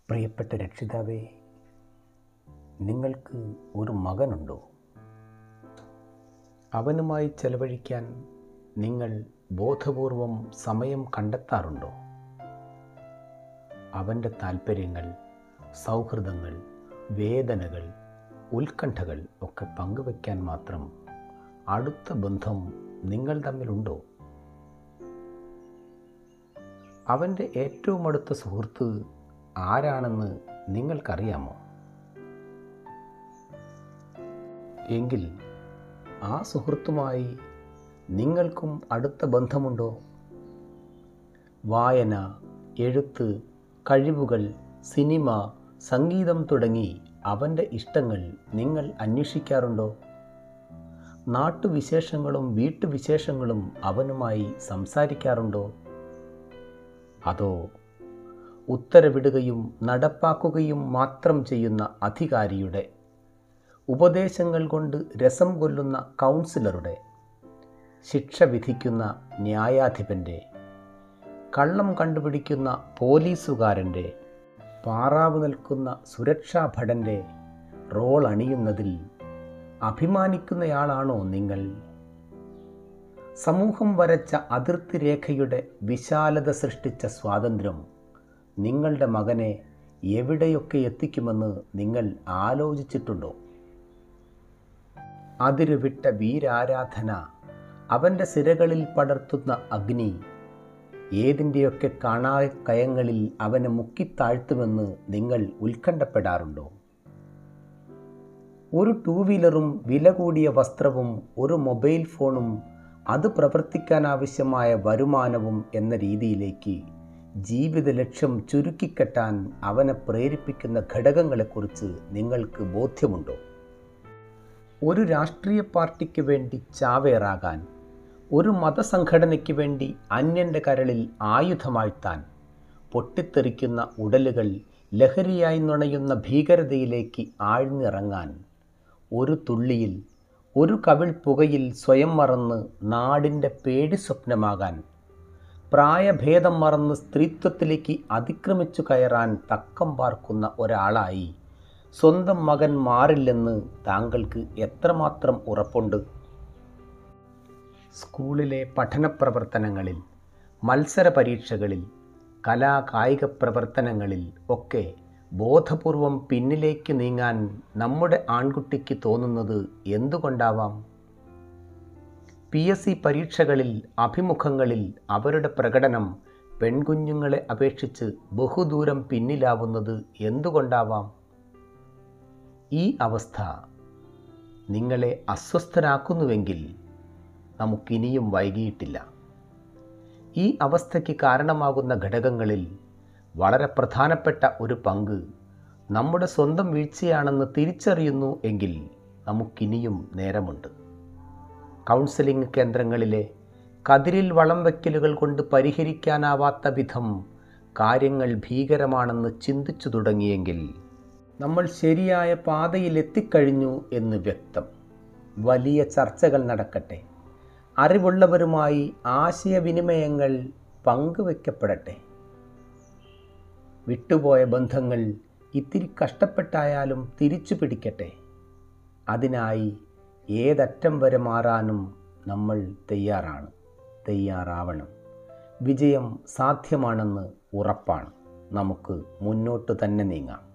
പ്രിയപ്പെട്ട രക്ഷിതാവേ നിങ്ങൾക്ക് ഒരു മകനുണ്ടോ അവനുമായി ചെലവഴിക്കാൻ നിങ്ങൾ ബോധപൂർവം സമയം കണ്ടെത്താറുണ്ടോ അവൻ്റെ താല്പര്യങ്ങൾ സൗഹൃദങ്ങൾ വേദനകൾ ഉത്കണ്ഠകൾ ഒക്കെ പങ്കുവയ്ക്കാൻ മാത്രം അടുത്ത ബന്ധം നിങ്ങൾ തമ്മിലുണ്ടോ അവൻ്റെ ഏറ്റവും അടുത്ത സുഹൃത്ത് ആരാണെന്ന് നിങ്ങൾക്കറിയാമോ എങ്കിൽ ആ സുഹൃത്തുമായി നിങ്ങൾക്കും അടുത്ത ബന്ധമുണ്ടോ വായന എഴുത്ത് കഴിവുകൾ സിനിമ സംഗീതം തുടങ്ങി അവൻ്റെ ഇഷ്ടങ്ങൾ നിങ്ങൾ അന്വേഷിക്കാറുണ്ടോ നാട്ടുവിശേഷങ്ങളും വീട്ടുവിശേഷങ്ങളും അവനുമായി സംസാരിക്കാറുണ്ടോ അതോ ഉത്തരവിടുകയും നടപ്പാക്കുകയും മാത്രം ചെയ്യുന്ന അധികാരിയുടെ ഉപദേശങ്ങൾ കൊണ്ട് രസം കൊല്ലുന്ന കൗൺസിലറുടെ ശിക്ഷ വിധിക്കുന്ന ന്യായാധിപൻ്റെ കള്ളം കണ്ടുപിടിക്കുന്ന പോലീസുകാരൻ്റെ പാറാവ് നിൽക്കുന്ന സുരക്ഷാ ഭടൻ്റെ റോൾ അണിയുന്നതിൽ അഭിമാനിക്കുന്നയാളാണോ നിങ്ങൾ സമൂഹം വരച്ച അതിർത്തി രേഖയുടെ വിശാലത സൃഷ്ടിച്ച സ്വാതന്ത്ര്യം നിങ്ങളുടെ മകനെ എവിടെയൊക്കെ എത്തിക്കുമെന്ന് നിങ്ങൾ ആലോചിച്ചിട്ടുണ്ടോ അതിരുവിട്ട വീരാരാധന അവൻ്റെ സിരകളിൽ പടർത്തുന്ന അഗ്നി ഏതിൻ്റെയൊക്കെ കാണാ കയങ്ങളിൽ അവനെ മുക്കിത്താഴ്ത്തുമെന്ന് നിങ്ങൾ ഉത്കണ്ഠപ്പെടാറുണ്ടോ ഒരു ടൂ വീലറും വില കൂടിയ വസ്ത്രവും ഒരു മൊബൈൽ ഫോണും അത് പ്രവർത്തിക്കാനാവശ്യമായ വരുമാനവും എന്ന രീതിയിലേക്ക് ജീവിത ലക്ഷ്യം ചുരുക്കിക്കെട്ടാൻ അവനെ പ്രേരിപ്പിക്കുന്ന ഘടകങ്ങളെക്കുറിച്ച് നിങ്ങൾക്ക് ബോധ്യമുണ്ടോ ഒരു രാഷ്ട്രീയ പാർട്ടിക്ക് വേണ്ടി ചാവേറാകാൻ ഒരു മതസംഘടനയ്ക്ക് വേണ്ടി അന്യൻ്റെ കരളിൽ ആയുധമാഴ്ത്താൻ പൊട്ടിത്തെറിക്കുന്ന ഉടലുകൾ ലഹരിയായി നുണയുന്ന ഭീകരതയിലേക്ക് ആഴ്ന്നിറങ്ങാൻ ഒരു തുള്ളിയിൽ ഒരു കവിൾ പുകയിൽ സ്വയം മറന്ന് നാടിൻ്റെ പേടി സ്വപ്നമാകാൻ പ്രായഭേദം മറന്ന് സ്ത്രീത്വത്തിലേക്ക് അതിക്രമിച്ചു കയറാൻ തക്കം പാർക്കുന്ന ഒരാളായി സ്വന്തം മകൻ മാറില്ലെന്ന് താങ്കൾക്ക് എത്രമാത്രം ഉറപ്പുണ്ട് സ്കൂളിലെ പഠന പ്രവർത്തനങ്ങളിൽ മത്സര പരീക്ഷകളിൽ കലാ കായിക പ്രവർത്തനങ്ങളിൽ ഒക്കെ ബോധപൂർവം പിന്നിലേക്ക് നീങ്ങാൻ നമ്മുടെ ആൺകുട്ടിക്ക് തോന്നുന്നത് എന്തുകൊണ്ടാവാം പി എസ് സി പരീക്ഷകളിൽ അഭിമുഖങ്ങളിൽ അവരുടെ പ്രകടനം പെൺകുഞ്ഞുങ്ങളെ അപേക്ഷിച്ച് ബഹുദൂരം പിന്നിലാവുന്നത് എന്തുകൊണ്ടാവാം ഈ അവസ്ഥ നിങ്ങളെ അസ്വസ്ഥരാക്കുന്നുവെങ്കിൽ നമുക്കിനിയും വൈകിയിട്ടില്ല ഈ അവസ്ഥയ്ക്ക് കാരണമാകുന്ന ഘടകങ്ങളിൽ വളരെ പ്രധാനപ്പെട്ട ഒരു പങ്ക് നമ്മുടെ സ്വന്തം വീഴ്ചയാണെന്ന് തിരിച്ചറിയുന്നു എങ്കിൽ നമുക്കിനിയും നേരമുണ്ട് കൗൺസിലിംഗ് കേന്ദ്രങ്ങളിലെ കതിരിൽ വളം വയ്ക്കലുകൾ കൊണ്ട് പരിഹരിക്കാനാവാത്ത വിധം കാര്യങ്ങൾ ഭീകരമാണെന്ന് ചിന്തിച്ചു തുടങ്ങിയെങ്കിൽ നമ്മൾ ശരിയായ പാതയിൽ എത്തിക്കഴിഞ്ഞു എന്ന് വ്യക്തം വലിയ ചർച്ചകൾ നടക്കട്ടെ അറിവുള്ളവരുമായി ആശയവിനിമയങ്ങൾ പങ്കുവയ്ക്കപ്പെടട്ടെ വിട്ടുപോയ ബന്ധങ്ങൾ ഇത്തിരി കഷ്ടപ്പെട്ടായാലും തിരിച്ചു പിടിക്കട്ടെ അതിനായി ഏതറ്റം വരെ മാറാനും നമ്മൾ തയ്യാറാണ് തയ്യാറാവണം വിജയം സാധ്യമാണെന്ന് ഉറപ്പാണ് നമുക്ക് മുന്നോട്ട് തന്നെ നീങ്ങാം